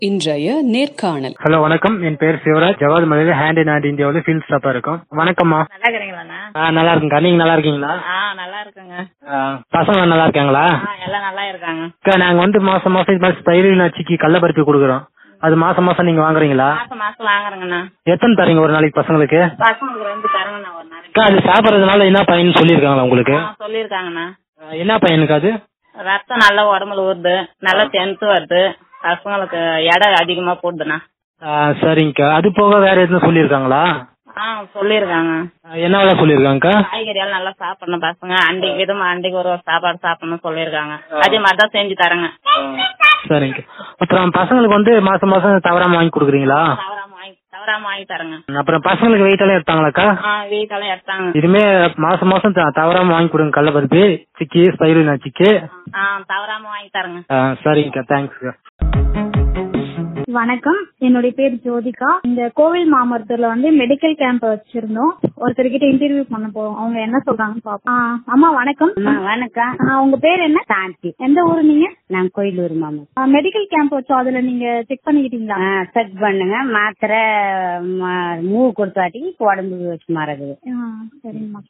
இன்றைய நேர்காணல் ஹலோ வணக்கம் என் பேர் சிவராஜ் ஜவாத் மலையில ஹேண்ட் இன் ஹேண்ட் இந்தியாவில் ஃபீல்ட் ஸ்டாப்பா இருக்கும் வணக்கம்மா நல்லா இருக்கிறீங்களாண்ணா ஆ, நல்லா இருக்குங்கக்கா நீங்க நல்லா இருக்கீங்களா ஆ நல்லா இருக்குங்க ஆ, பசங்க நல்லா இருக்காங்களா ஆ எல்லாம் நல்லா இருக்காங்க அக்கா நாங்க வந்து மாசம் மாசம் இது மாதிரி ஸ்பைரல் நச்சுக்கு கள்ளப்பருப்பி கொடுக்குறோம் அது மாசம் மாசம் நீங்க வாங்குறீங்களா மாசம் மாசம் வாங்குறேங்கண்ணா எத்தனை தரீங்க ஒரு நாளைக்கு பசங்களுக்கு பசங்களுக்கு ரெண்டு தரங்கண்ணா ஒரு நாளைக்கு அக்கா அது சாப்பிட்றதுனால என்ன பயன் சொல்லியிருக்காங்களா உங்களுக்கு ஆ சொல்லியிருக்காங்கண்ணா ஆ, என்ன பயனுக்கு அது ரத்தம் நல்லா உடம்புல ஊறுது நல்லா தென்த்து வருது பசங்களுக்கு எடை அதிகமா போடுதுண்ணா ஆ, சரிங்கக்கா அது போக வேற எதுவும் சொல்லியிருக்காங்களா ஆ சொல்லியிருக்காங்க ஆ, என்ன வேலை சொல்லியிருக்காங்கக்கா காய்கறியெல்லாம் நல்லா சாப்பிடணும் பசங்க அன்றைக்கு விதமா அன்றைக்கு ஒரு ஒரு சாப்பாடு சாப்பிடணும் சொல்லியிருக்காங்க அதே மாதிரி தான் செஞ்சு தரேங்க சரிங்க அப்புறம் பசங்களுக்கு வந்து மாசம் மாசம் தவறாம வாங்கி கொடுக்குறீங்களா தவறாம வாங்கி தவறாம வாங்கி தரேங்க அப்புறம் பசங்களுக்கு வெயிட் எல்லாம் எடுத்தாங்களாக்கா ஆ வீட்டெல்லாம் எடுத்தாங்க இதுமே மாசம் மாசம் த- தவறாம வாங்கி கொடுங்க கடலப்பருப்பி சிக்கி ஸ்பைருனா சிக்கி ஆ தவறாம வாங்கி தரேங்க ஆ, சரிங்கக்கா தேங்க்ஸ்க்கா வணக்கம் என்னுடைய பேர் ஜோதிகா இந்த கோவில் மாமரத்துல வந்து மெடிக்கல் கேம்ப் வச்சிருந்தோம் ஒருத்தர்கிட்ட இன்டர்வியூ பண்ண போறோம் அவங்க என்ன சொல்றாங்கன்னு பாப்போம் ஆ, அம்மா வணக்கம் வணக்கம் ஆ, உங்க பேர் என்ன சாந்தி எந்த ஊரு நீங்க நான் கோயிலூர் மாமா ஆ, மெடிக்கல் கேம்ப் வச்சோம் அதுல நீங்க செக் பண்ணிக்கிட்டீங்களா செக் பண்ணுங்க மாத்திரை ம- மூவ் கொடுத்தாட்டி உடம்பு சுமார் இருக்குது ஆ, சரிங்கம்மா